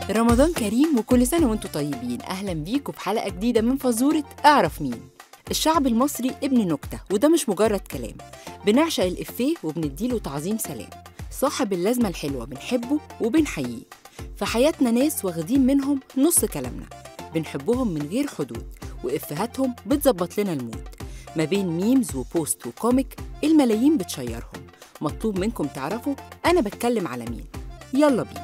رمضان كريم وكل سنة وانتم طيبين أهلا بيكم في حلقة جديدة من فزورة أعرف مين الشعب المصري ابن نكتة وده مش مجرد كلام بنعشق الإفيه وبنديله تعظيم سلام صاحب اللازمة الحلوة بنحبه وبنحييه في حياتنا ناس واخدين منهم نص كلامنا بنحبهم من غير حدود وإفهاتهم بتظبط لنا المود ما بين ميمز وبوست وكوميك الملايين بتشيرهم مطلوب منكم تعرفوا أنا بتكلم على مين يلا بينا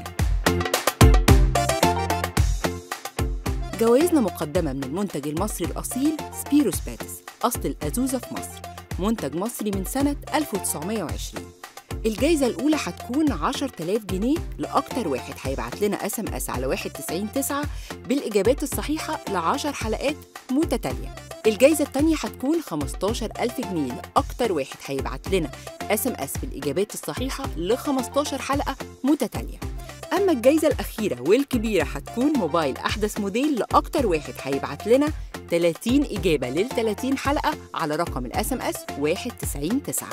جوائزنا مقدمة من المنتج المصري الأصيل سبيروس باتس أصل الأزوزة في مصر منتج مصري من سنة 1920 الجايزة الأولى هتكون 10000 جنيه لأكتر واحد هيبعت لنا اس ام اس على 1909 بالإجابات الصحيحة ل 10 حلقات متتالية الجايزة التانية هتكون 15000 جنيه لأكتر واحد هيبعت لنا اس ام اس بالإجابات الصحيحة ل 15 حلقة متتالية أما الجايزة الأخيرة والكبيرة هتكون موبايل أحدث موديل لأكتر واحد هيبعت لنا 30 إجابة لل 30 حلقة على رقم الاس ام اس 1909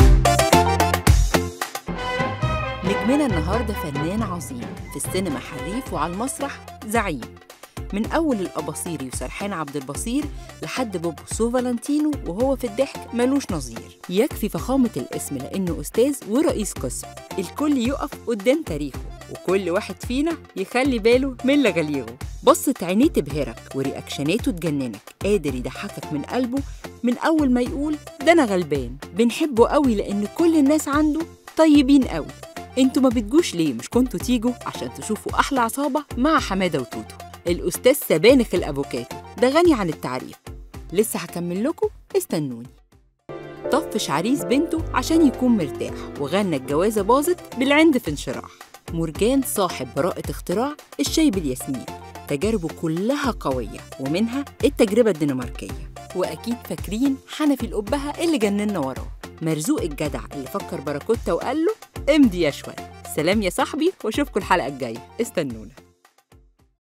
نجمنا النهاردة فنان عظيم في السينما حريف وعلى المسرح زعيم من أول الأباصيري وسرحان عبد البصير لحد بوبو سو فالنتينو وهو في الضحك ملوش نظير يكفي فخامة الاسم لأنه أستاذ ورئيس قسم الكل يقف قدام تاريخه وكل واحد فينا يخلي باله من لغاليغه بصة عينيه تبهرك ورياكشناته تجننك قادر يضحكك من قلبه من أول ما يقول ده أنا غلبان بنحبه قوي لأن كل الناس عنده طيبين قوي انتوا ما بتجوش ليه مش كنتوا تيجوا عشان تشوفوا أحلى عصابة مع حمادة وتوتو الأستاذ سبانخ الأفوكاتو ده غني عن التعريف لسه هكمل لكم استنوني طفش عريس بنته عشان يكون مرتاح وغنى الجوازة باظت بالعند في انشراح مرجان صاحب براءة اختراع الشاي بالياسمين تجاربه كلها قوية ومنها التجربة الدنماركية وأكيد فاكرين حنفي الأبهة اللي جننا وراه مرزوق الجدع اللي فكر باراكوتا وقال له امضي يا شوية سلام يا صاحبي واشوفكم الحلقة الجاية استنونا